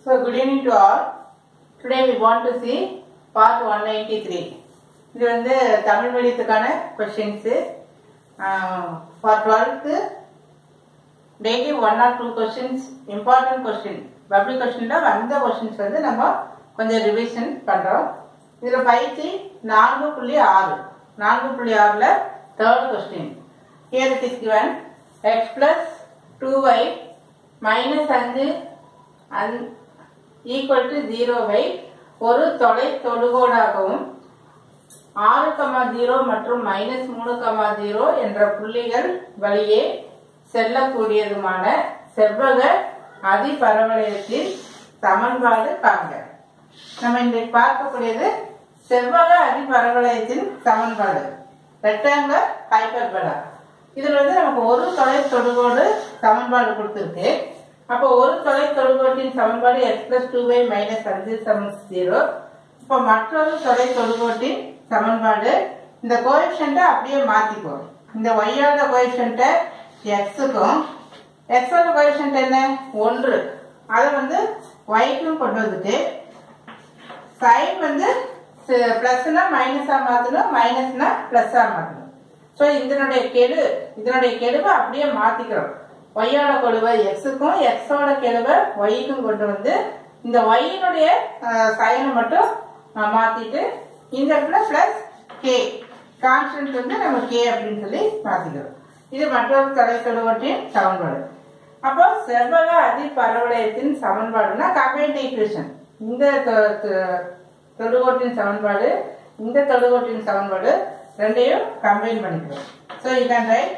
So good evening to all. Today we want to see part 193. இது வந்து தமிழ் மீடியத்துக்கான questions for twelfth daily one or two questions important question public கொஸ்டினில் வந்த questions வந்து நம்ம கொஞ்சம் ரிவிஷன் பண்ணுறோம் இதில் பயிற்சி நான்கு புள்ளி ஆறு நான்கு புள்ளி ஆறில் third question here it is given x plus two y minus அஞ்சு அந் ஈக்குவல் டு ஜீரோவை ஒரு தொலை தொடுகோடாகவும் ஆறு கமா ஜீரோ மற்றும் மைனஸ் மூணு கமா ஜீரோ என்ற புள்ளிகள் வழியே செல்லக்கூடியதுமான செவ்வக அதிபரவளையத்தின் சமன்பாடு காண்க நம்ம இன்றைக்கு பார்க்கக்கூடியது செவ்வக அதிபரவளையத்தின் சமன்பாடு ரெக்டாங்கர் ஹைப்பர்பலா இதுல வந்து நமக்கு ஒரு தொலை தொடுகோடு சமன்பாடு கொடுத்துருக்கு அப்போ ஒரு தொலை தொடுகோட்டின் சமன்பாடு x plus two y minus அஞ்சு சமன் ஜீரோ இப்போ மற்றொரு தொலை தொடுகோட்டின் சமன்பாடு இந்த கோஎஃபிஷியண்ட்டை அப்படியே மாத்திக்குவோம் இந்த ஒய்யோட கோஎஃபிஷியண்ட்டை எக்ஸுக்கும் எக்ஸோட கோஎஃபிஷியன்ட் என்ன ஒன்று அதை வந்து ஒய்க்கும் கொண்டு வந்துட்டு சைன் வந்து பிளஸ்னா மைனஸா மாத்தணும் மைனஸ்னா பிளஸ்ஸா மாத்தணும் ஸோ இதனுடைய கெழு இதனுடைய கெழுவை அப்படியே மாத்திக்கிறோம் ஒய்யோட கெழுவை எக்ஸுக்கும் எக்ஸோட கெழுவை ஒய்க்கும் கொண்டு வந்து இந்த ஒய்யினுடைய சைனை மட்டும் அஹ், மாத்திட்டு இந்த இடத்துல பிளஸ் கே கான்ஸ்டன்ட் வந்து நம்ம கே அப்படின்னு சொல்லி மாத்திக்கிறோம் இது மற்றொரு தலைக்கெழுவற்றின் சமன்பாடு அப்போ செவ்வக அதிபரவளையத்தின் சமன்பாடுனா கம்பைன்ட் ஈக்குவேஷன் இந்த தொ- தொ- தொடுகோட்டின் சமன்பாடு இந்த தொடுகோட்டின் சமன்பாடு ரெண்டையும் கம்பைன் பண்ணிக்கிறோம் so you can write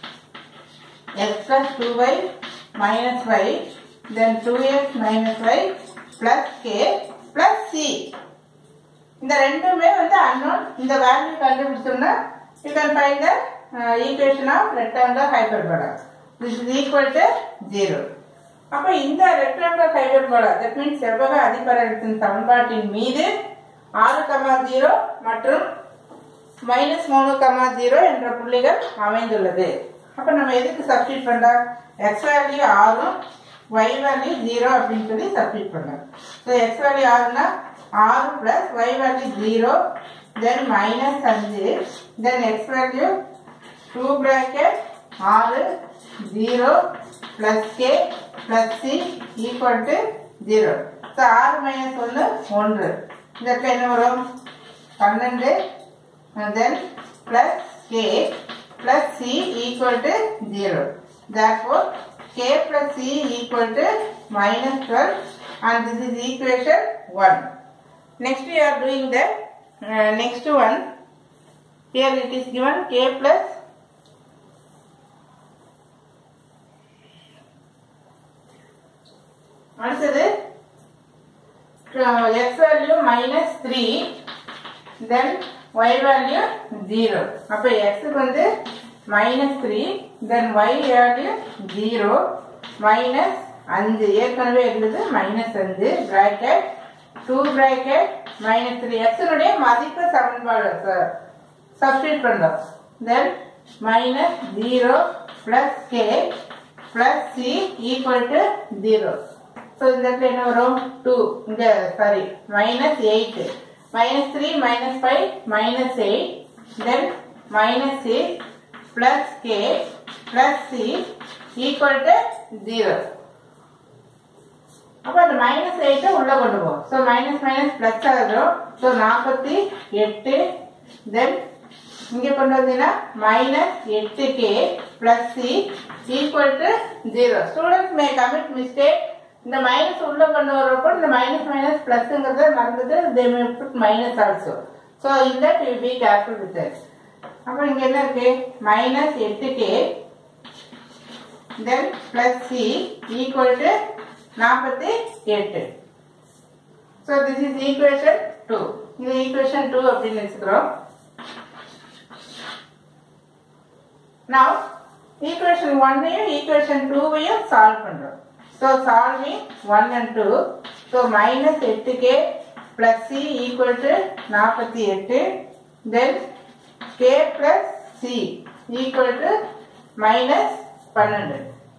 x plus 2y minus y then 2x minus y plus k plus c இந்த ரெண்டுமே வந்து unknown இந்த வேல்யூ கண்டுபிடிச்சோம்னா you can find the uh, equation of rectangular hyperbola this is equal to 0 அப்ப இந்த rectangular hyperbola that means செவ்வக அதிபரத்தின் சமன்பாட்டின் மீது ஆறு கமா ஜீரோ மற்றும் மைனஸ் மூணு கமா ஜீரோ என்ற புள்ளிகள் அமைந்துள்ளது அப்ப நம்ம எதுக்கு சப்ஸ்டிட் பண்ணலாம் எக்ஸ் வேல்யூ ஆறும் ஒய் வேல்யூ ஜீரோ அப்படின்னு சொல்லி சப்ஸ்டிட் பண்ணலாம் ஸோ எக்ஸ் வேல்யூ ஆறுனா ஆறு plus y value zero then minus அஞ்சு then x value two bracket ஆறு zero plus k plus c equal to zero so ஆறு மைனஸ் ஒன்று ஒன்று இந்த இடத்துல என்ன வரும் பன்னெண்டு and then plus k plus c equal to 0. Therefore, k plus c equal to minus 12 and this is equation 1. Next we are doing the uh, next one. Here it is given k plus அடுத்தது x value minus 3 then y value zero அப்ப x க்கு வந்து minus three then y value zero minus அஞ்சு ஏற்கனவே இருந்தது minus அஞ்சு bracket two bracket minus three எக்ஸனுடைய மதிப்பு சமன்பாடு சப்ஸ்டியூட் பண்றோம் then minus zero plus k plus c equal to zero so இந்த இடத்துல என்ன வரும் டூ இங்க sorry minus eight minus 3 minus 5 minus 8 then minus 6 plus k plus c equal to 0 அப்ப அந்த மைனஸ் எயிட்டை உள்ள கொண்டு போகும் ஸோ மைனஸ் மைனஸ் பிளஸ் ஆகும் ஸோ நாற்பத்தி எட்டு தென் இங்க கொண்டு வந்தீங்கன்னா மைனஸ் எட்டு k plus c equal to zero students may commit mistake இந்த மைனஸ் உள்ள கொண்டு வரப்போ இந்த மைனஸ் மைனஸ் பிளஸ்ங்கிறத மறந்துட்டு they may put minus also so இந்த வில் பி கேர்ஃபுல் வித் அப்புறம் இங்க என்ன இருக்கு மைனஸ் எட்டு k then plus c equal to நாற்பத்தி எட்டு so this is equation two இது ஈக்குவேஷன் டூ அப்படின்னு வச்சுக்கிறோம் Now, equation 1 equation 2 சால்வ் பண்றோம் So solving 1 and 2. So minus 8k plus c equal to 48. Then k plus c equal to minus 12.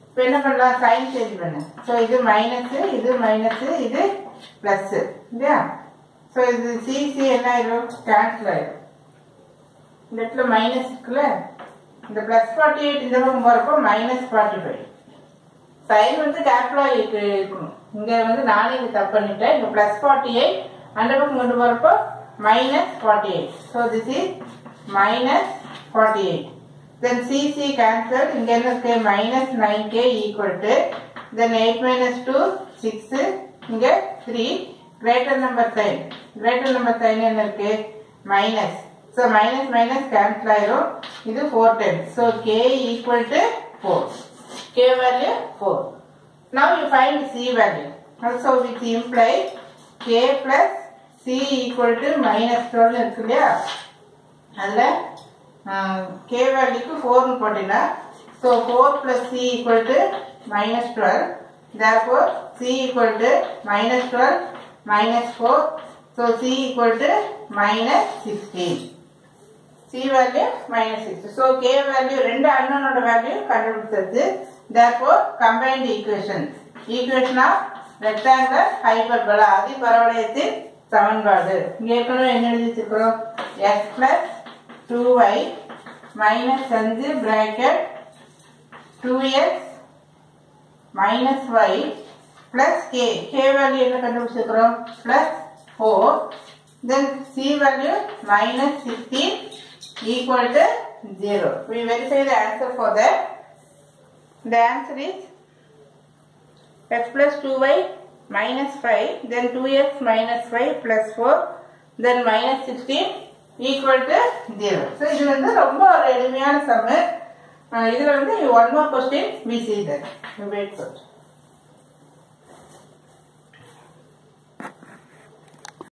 இப்போ என்ன பண்ணலாம் sign change பண்ணு ஸோ இது minus இது மைனஸ் இது ப்ளஸ் இல்லையா ஸோ இது சிசி என்ன ஆயிரும் கேன்சல் ஆயிரும் இந்த இடத்துல மைனஸ் இருக்குல்ல இந்த ப்ளஸ் ஃபார்ட்டி எயிட் இந்த பக்கம் போகிறப்போ மைனஸ் ஃபார்ட்டி ஃபைவ் சைன் வந்து கேப்லாக இருக்கு இருக்கணும் இங்கே வந்து நானே இது தப்பு பண்ணிட்டேன் இங்கே ப்ளஸ் ஃபார்ட்டி எயிட் அந்த பக்கம் கொண்டு போகிறப்போ minus forty eight so this is minus forty eight then c c cancel இங்கே என்ன இருக்கு minus nine k equal to then eight minus two six இங்கே three greater number sign greater number sign என்ன இருக்கு minus so minus minus cancel ஆயிரும் இது four times so k equal to four k value 4. Now you find c value. Also which imply k plus c equal to minus 12 இருக்கு இல்லையா அதில் k வேல்யூக்கு ஃபோர்னு போட்டீங்கன்னா so four plus c equal to minus twelve therefore c equal to minus 12 minus 4 so c equal to minus 16 c value minus 6 so k value ரெண்டு அன்னோனோட value கண்டுபிடிச்சது therefore combined equation equation of rectangular hyperbola அதிபரவளையத்தின் சமன்பாடு இங்க ஏற்கனவே என்ன எழுதி வச்சிருக்கிறோம் x plus 2y minus 5 bracket 2x minus y plus k k value என்ன கண்டுபிடிச்சிருக்கிறோம் plus 4 then c value minus 16 equal to 0 we verify the answer for that the answer is x plus 2y minus 5 then 2x minus 5 plus 4 then minus 16 equal to 0 so இது வந்து ரொம்ப ஒரு எளிமையான sum இதுல வந்து one more question we see that wait for it.